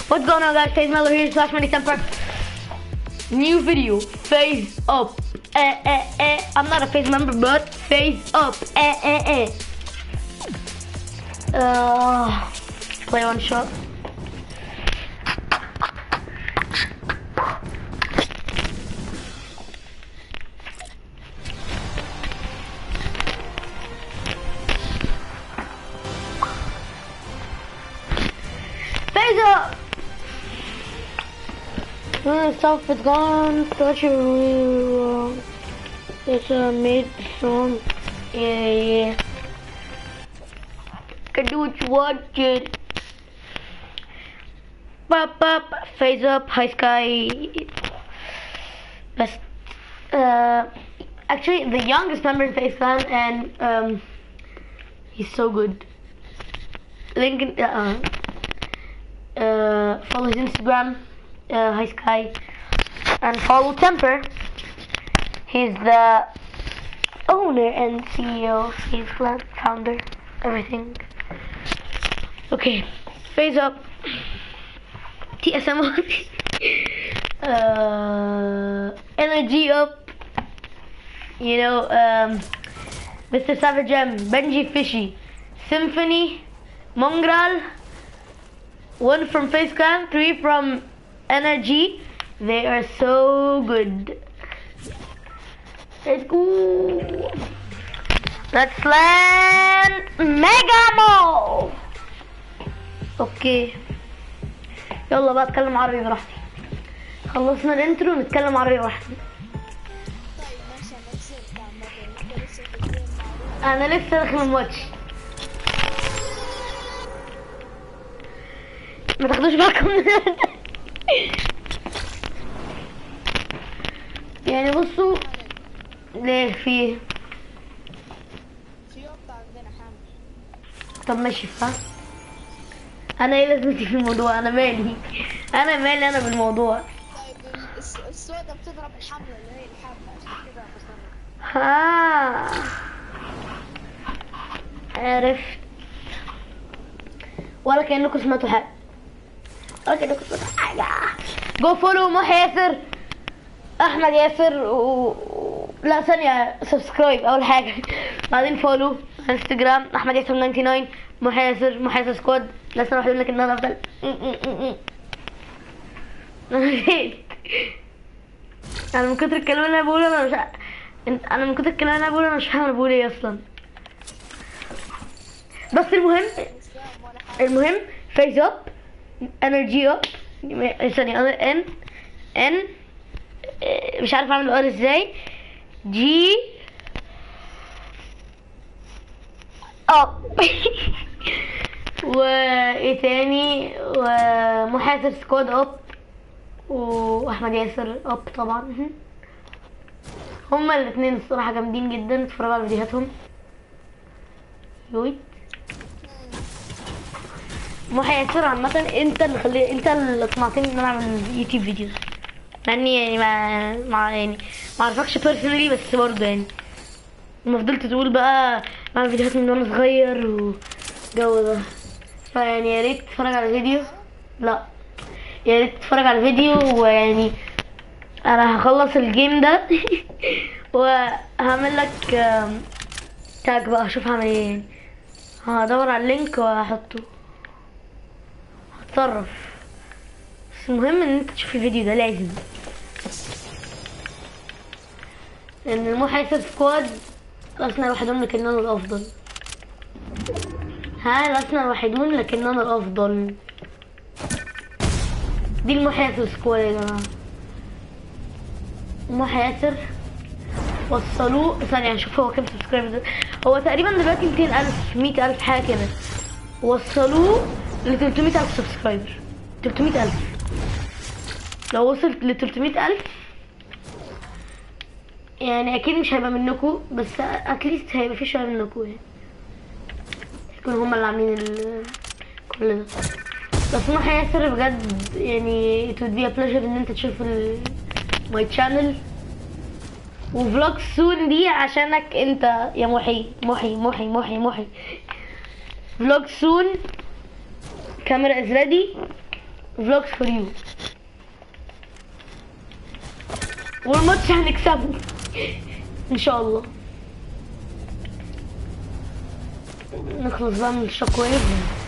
What's going on guys? Phase Mellow here, slash Money Temper. New video, phase up. Eh, eh, eh. I'm not a phase member, but phase up. Eh, eh, eh. Uh, play one shot. Phase up! Uh, stuff is gone, thought you were really wrong. It's a mid storm. Yeah, yeah. Can do what you want, kid. Pop up, phase up, high sky. Best. Uh, actually, the youngest member in Phase Clan, and um, he's so good. Lincoln, uh, uh, follow his Instagram, uh, High Sky, and follow Temper. He's the owner and CEO, he's the founder, everything. Okay, phase up. TSM on. uh, energy up. You know, um, Mr. Savage M, Benji Fishy, Symphony, Mongrel, one from Face Clan, three from Energy. They are so good. Let's go. Let's land Mega Mall. اوكي يلا بقى اتكلم عربي براحتي خلصنا الانترو نتكلم عربي براحتي طيب ماشي انا كسبت عامة انت لسه في الجيم معروف انا لسه داخل الماتش ما تاخدوش بالكم من ده. يعني بصوا ليه في في قطة عندنا حمل طب ماشي فاهم انا ايه لازمتي في الموضوع انا مالي انا مالي انا بالموضوع طيب الس- السودة بتضرب الحملة اللي هي الحملة عشان كده بصرف ها عرفت ولا كأنكم سمعتوا حاجة ولا كأنكم سمعتوا حاجة جو فولو محي ياسر أحمد ياسر و... و- لا ثانية سبسكرايب أول حاجة بعدين فولو على انستجرام أحمد ياسر 99 محي ياسر محي ياسر سكواد لسه واحد يقول لك إن أنا أفضل أنا نسيت انا من كتر الكلام اللي انا بقوله انا مش ع- إن- انا من كتر الكلام اللي انا بقوله انا مش فاهم انا بقول ايه اصلا بس المهم مش فاهم ولا حاجة المهم فيز اب انرجي اب ثانية ان ان مش عارف اعمل ار ازاي جي اب وايه تاني ومحاسب سكواد اب واحمد ياسر اب طبعا هما الاثنين الصراحه جامدين جدا اتفرجوا على فيديوهاتهم يويت محي ياسر عامة انت اللي خلي انت اللي اقنعتني ان انا اعمل يوتيوب فيديوز مع اني يعني ما مع يعني ما اعرفكش بيرسونالي بس برضه يعني لما فضلت تقول بقى بعمل فيديوهات من وانا صغير والجو ده فيعني يا ريت تتفرج على الفيديو لا يا ريت تتفرج على الفيديو ويعني انا هخلص الجيم ده وهعمل لك آم، تاج بقى اشوف هعمل ايه يعني هدور على اللينك وهحطه هتصرف بس المهم ان انت تشوف الفيديو ده لازم ان المحاسب سكواد لسنا الوحيدون لكننا الافضل ها لسنا الوحيدون لكننا الافضل دي المحاسب سكواد يا جماعه محاسب وصلوه ثانية هنشوف هو كام سبسكرايبر هو تقريبا دلوقتي 200 ألف 100 ألف حاجة كده وصلوه ل 300 ألف سبسكرايبر 300 ألف لو وصل ل 300 ألف يعني أكيد مش هيبقى منكم بس أتليست هيبقى في شوية منكم يعني يكونوا هما اللي عاملين ال- كل ده بس محي ياسر بجد يعني it would be a pleasure ان انت تشوف ال my channel وفلوج سون دي عشانك انت يا محي محي محي محي محي فلوج سون كاميرا از ريدي vlogs for you والماتش هنكسبه ان شاء الله نخلص بقى من الشوك ويف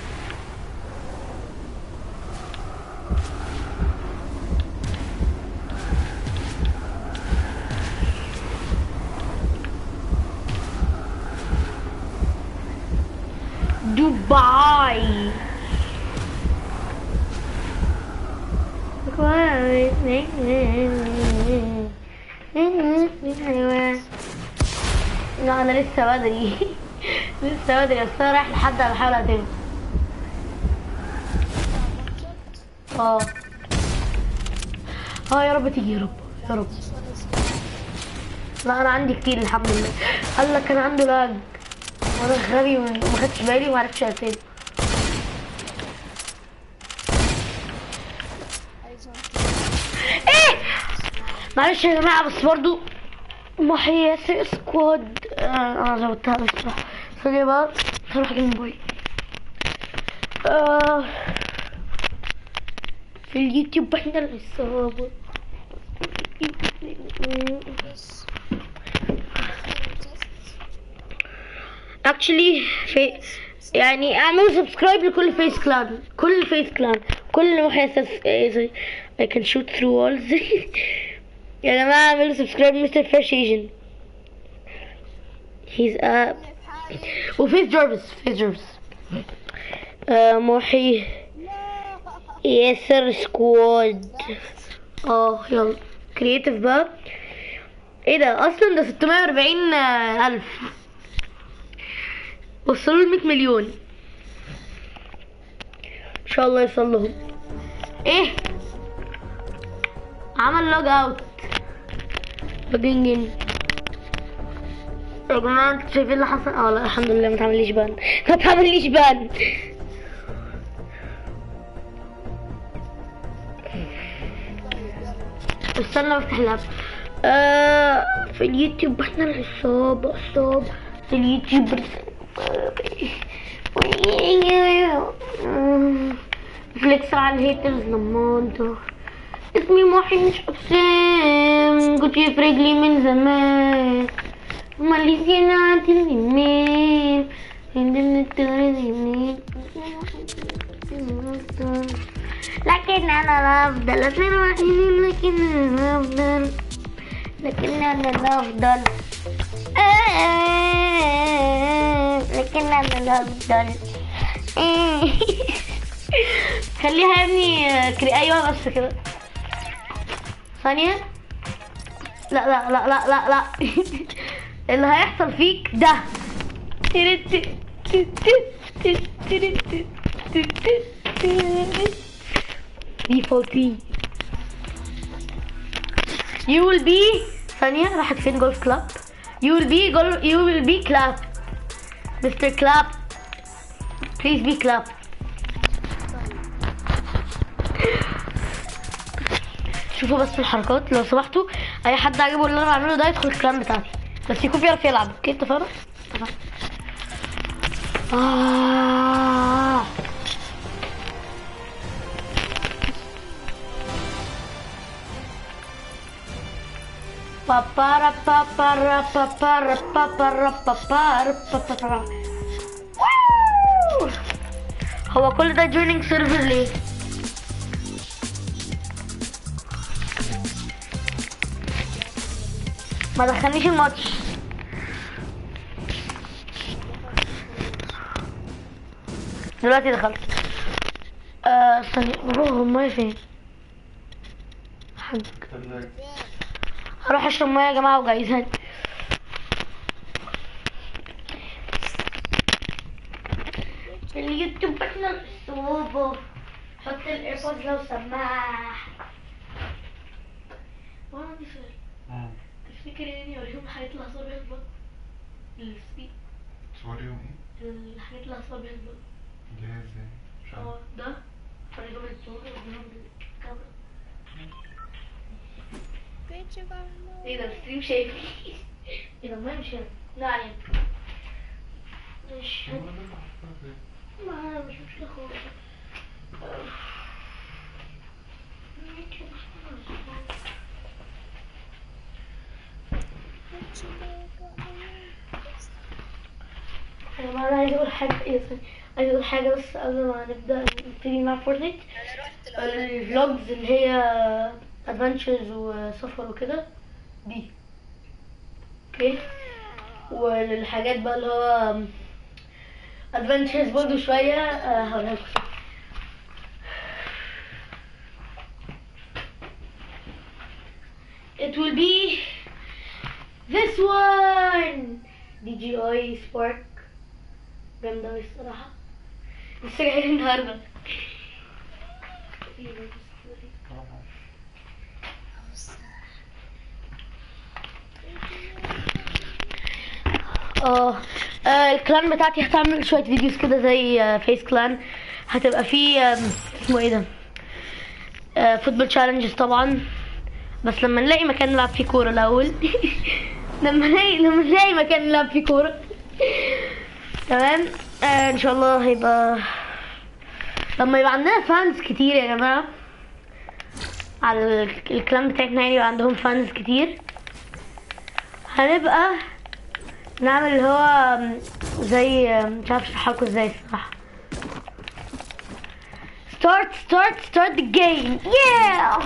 دبي لا انا لسه بدري لسه بدري بس انا رايح لحد انا بحاول اقتله اه اه يا رب تيجي يا رب يا رب لا انا عندي كتير الحمد لله قال لك كان عنده لاج وانا غبي وما خدتش بالي وما عرفتش اقتله عايز ايه معلش يا جماعه بس برضو محي ياسر سكواد آه، انا زودتها بس بصراحة. ثانية بقى هروح اجيب الموبايل آه، في اليوتيوب احنا العصابة بس اكشلي في يعني اعملوا سبسكرايب لكل فيس كلان كل فيس كلان كل محي ياسر I can shoot through walls يا جماعة اعملوا سبسكرايب مستر فريش ايجن he's a وفيس جورفيس فيس جورفيس آه محي ياسر سكواد اه يلا كرييتيف بقى ايه ده اصلا ده 640 آه، الف وصلوا ل 100 مليون ان شاء الله يوصل لهم ايه عمل لوج اوت لوجينج ان يا جماعه انتوا شايفين اللي حصل اه لا الحمد لله ما تعمليش بان ما تعمليش بان استنى بفتح اللاب آه في اليوتيوب احنا العصابة عصابة في اليوتيوب فليكس على الهيترز لما انت اسمي محي مش حسام كنت في رجلي من زمان ماليزيا عندي اليمين عندنا التوريز يمين لكن انا الافضل اصير وحيد لكن انا الافضل لكن انا الافضل آه، لكن انا الافضل آه. خليها يا ابني كري ايوه بس كده ثانية لا لا لا لا لا لا اللي هيحصل فيك ده دي 14 You will be ثانية راحت فين جولف كلاب You will be gol you will be clap Mr. Clap Please be clap شوفوا بس الحركات لو سمحتوا اي حد عجبه اللي انا بعمله ده يدخل الكلام بتاعتي بس يكون بيعرف يلعب اوكي اتفقنا اتفقنا آه. Papara papara papara papara papara papara Woo! هو كل ده جويننج سيرفر ليه؟ ما دخلنيش الماتش دلوقتي دخلت آه ثانية روح المايه فين؟ حاج هروح اشرب ميه يا جماعة وجايزاني اليوتيوب احنا الصوبة حط الايربودز لو سماح وانا عندي سؤال تفتكر يعني اليوم هيطلع صور بيض السبيك صوريهم ايه؟ الحاجات اللي هصور بيها البيض اللي هي ازاي؟ مش عارف. اه ده فريقهم الصور وبينهم بالكاميرا ايه ده الستريم شايف ايه ده ما مش هنا لا عليك مش هو ده اللي حطها ازاي؟ ما مش مشكلة خالص يا جماعة انا عايز اقول حاجة ايه ثانية. عايز اقول حاجة بس قبل ما نبدأ نبتدي نلعب فورتنايت انا رحت الأولاني. الفلوجز اللي هي ادفنتشرز وسفر وكده دي اوكي والحاجات بقى اللي هو ادفنتشرز برضه شوية آه، هقولها لكم It will be this one DJI Spark جامدة أوي الصراحة لسه جاية النهاردة اه آه، الكلان بتاعتي هتعمل شوية فيديوز كده زي فيس كلان هتبقى فيه آم، اسمه ايه ده آه، فوتبول تشالنجز طبعا بس لما نلاقي مكان نلعب فيه كورة الأول لما نلاقي لما نلاقي مكان نلعب فيه كورة تمام آه ان شاء الله هيبقى لما يبقى عندنا فانز كتير يا جماعة على ال- الكلام بتاعتنا يعني يبقى عندهم فانز كتير هنبقى نعمل اللي هو زي مش عارف اشرحها لكم ازاي الصراحة start start start the game yeah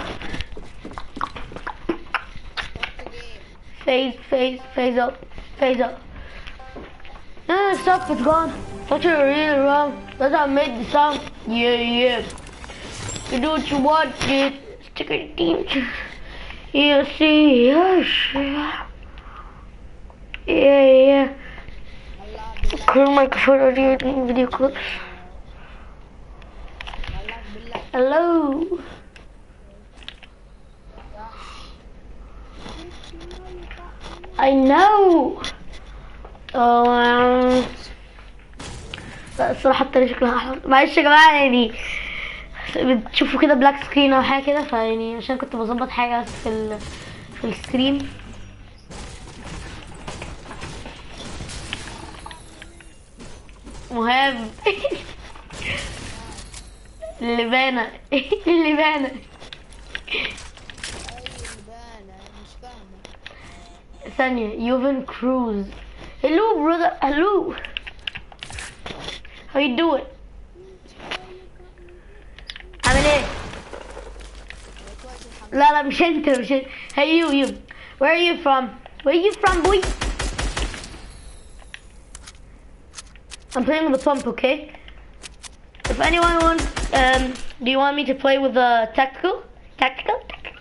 phase phase phase up phase up no stop it's gone touch it really wrong that's how I made the sound yeah yeah you do what you want dude stick it in yeah see yes yeah yeah yeah والله بالله كل مايكروفون اوديو فيديو كليبس والله بالله hello I know oh, لا الصراحة التانية شكلها أحلى معلش يا جماعة يعني بتشوفوا كده بلاك سكرين أو حاجة كده فيعني عشان كنت بظبط حاجة بس في ال في الستريم مهاب اللبانة اللبانة اي البانة مش فاهمة ثانية يوفن كروز hello brother hello how you doing عامل ايه أنا كويس الحمد لا لا مش انت مش انت hey you you where are you from where are you from boy I'm playing with a pump okay if anyone wants um do you want me to play with a tactical tactical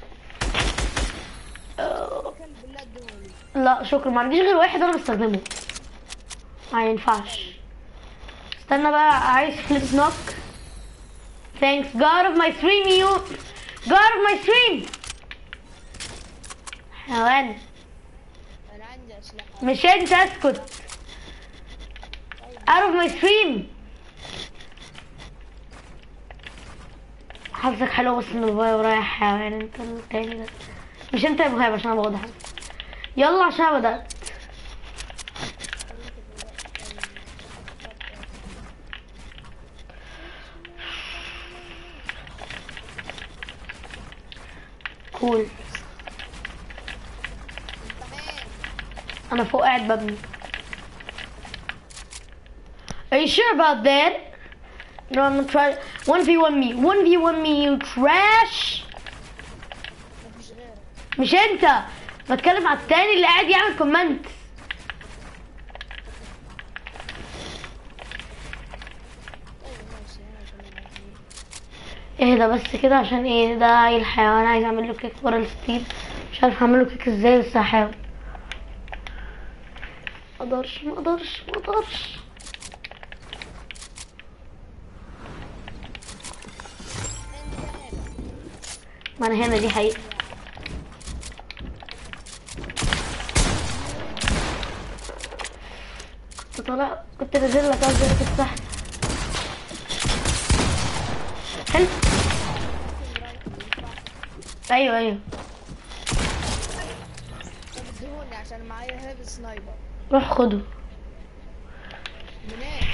Oh. كلب بالله ادوني لا شكرا ما عنديش غير واحد انا بستخدمه ما ينفعش استنى بقى عايز فليب نوك thanks god of my stream you god of my stream حيوان انا عندي اسلحة مش انت اسكت out of my stream حظك حلو بس ان بابايا ورايح حيوان انت التاني ده مش انت يا مهاب عشان انا بوضح يلا عشان أنا بدأت كول امتحان انا فوق قاعد ببني Are you sure about that? No, I'm gonna try 1v1 me. 1v1 me, you trash! مفيش غيرك مش انت بتكلم على التاني اللي قاعد يعمل كومنت طيب ماشي انا كمان عايزين. اهدى بس كده عشان ايه ده عيل حيوان عايز اعمل له كيك ورا الستيل مش عارف اعمل له كيك ازاي بس هحاول مقدرش مقدرش مقدرش انت هنا ما انا هنا دي حقيقة كنت طالع كنت نازل لك قصدي كنت تحت حلو ايوه ايوه طب اديهوني عشان معايا هيفي سنايبر روح خده منين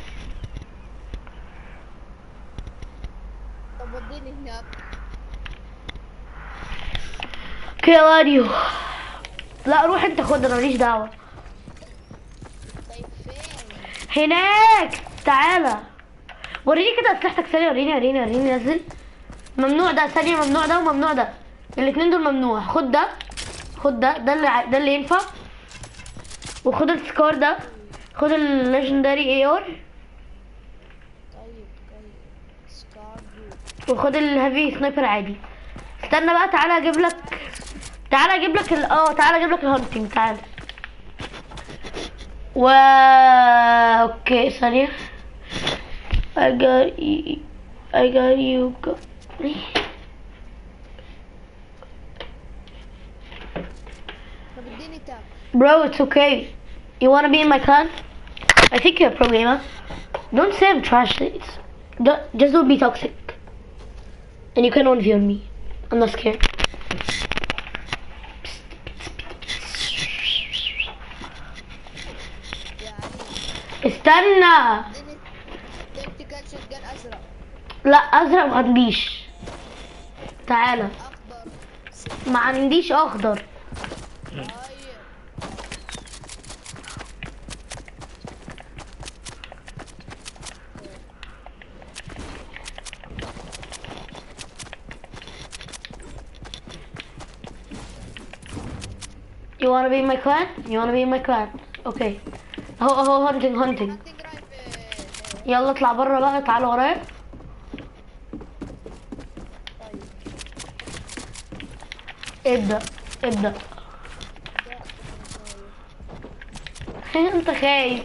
طب وديني هناك اوكي يا راديو لا روح انت خد انا ماليش دعوه طيب فين هناك تعالى وريني كده اسلحتك ثانيه وريني وريني وريني نزل ممنوع ده ثانيه ممنوع ده وممنوع ده الاتنين دول ممنوع خد ده خد ده ده اللي ع- ده اللي ينفع وخد السكار ده خد الليجندري اي ار طيب طيب سكار بلو وخد الهيفي سنايبر عادي استنى بقى تعالى اجيب لك تعالى اجيب لك ال- اه تعالى اجيب لك الهانتنج تعالى و اوكي ثانية I got you I got you go... طب اديني تاب Bro it's okay You wanna be in my clan? I think you're a pro gamer Don't say I'm trash it's... Don't, Just don't be toxic And you can 1v on me I'm not scared يعني استنى اديني اديني كان شotgun ازرق لا ازرق ما عنديش تعالى اخضر ما عنديش اخضر طيب You wanna be in my clan? You wanna be in my clan? Okay اهو اهو hunting hunting hunting rifle يلا اطلع بره بقى تعالى ورايا طيب ابدأ ابدأ انت خايف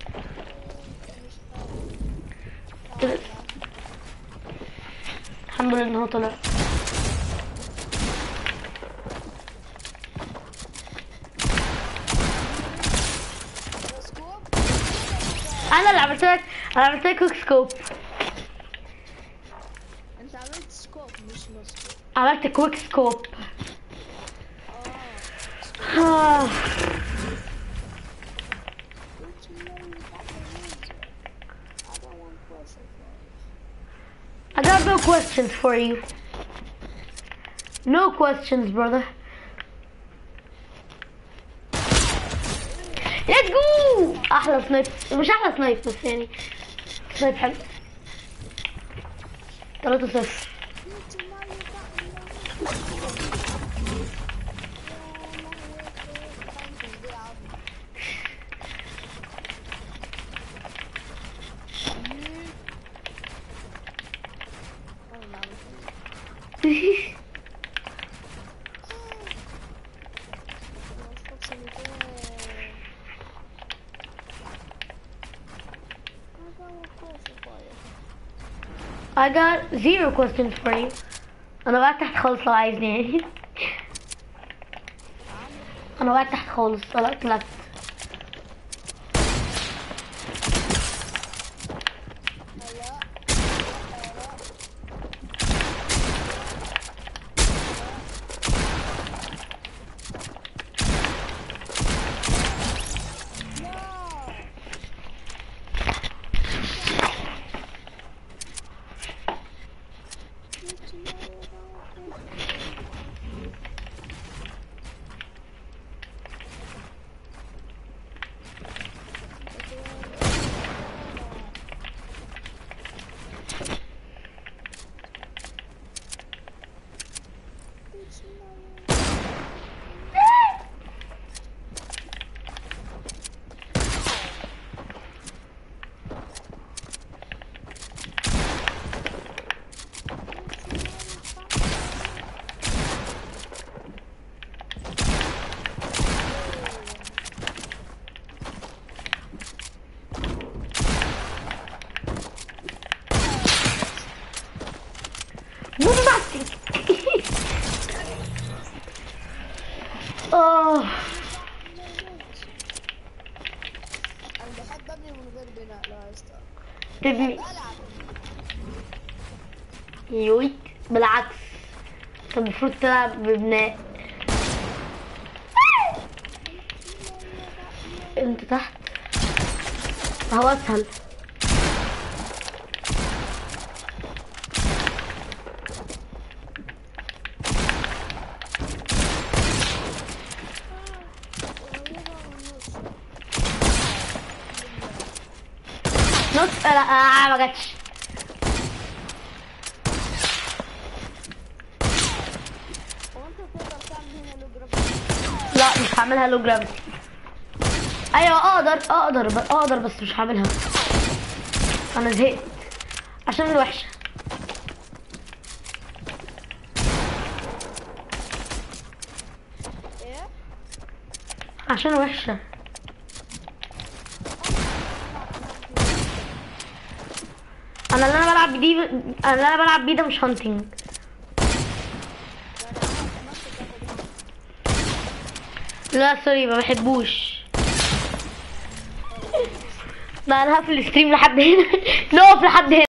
الحمد لله ان هو طلع سكوب انا اللي عملت لك انا عملت لك كوك سكوب انت عملت سكوب مش نو سكوب عملت كويك سكوب اه آه. Which one is that one? I don't want question for you. I got no questions for you. No questions, brother. Let's go! أحلى سنايب مش أحلى سنايب بس يعني سنايب حلو 3 0 Which one you got? I got zero questions for you. أنا وقعت تحت خالص لو عايزني يعني أنا وقعت تحت خالص طلعت طلعت بومباستيك اه انا بحب ابني من غير بناء لا استاذ تبني العب يويت بالعكس انت المفروض تلعب ببناء انت تحت هو اسهل نص لا آه ما جاتش هو انت تقدر تعمل هنا هولوجرافي لا مش هعملها لو جرافيتي ايوه اقدر اقدر ب- اقدر بس مش هعملها انا زهقت عشان وحشه ايه عشان وحشه انا اللي انا بلعب بيه انا اللي انا بلعب بيه ده مش هانتنج لا سوري ما بحبوش لا انا هقفل الستريم لحد هنا نقف لحد هنا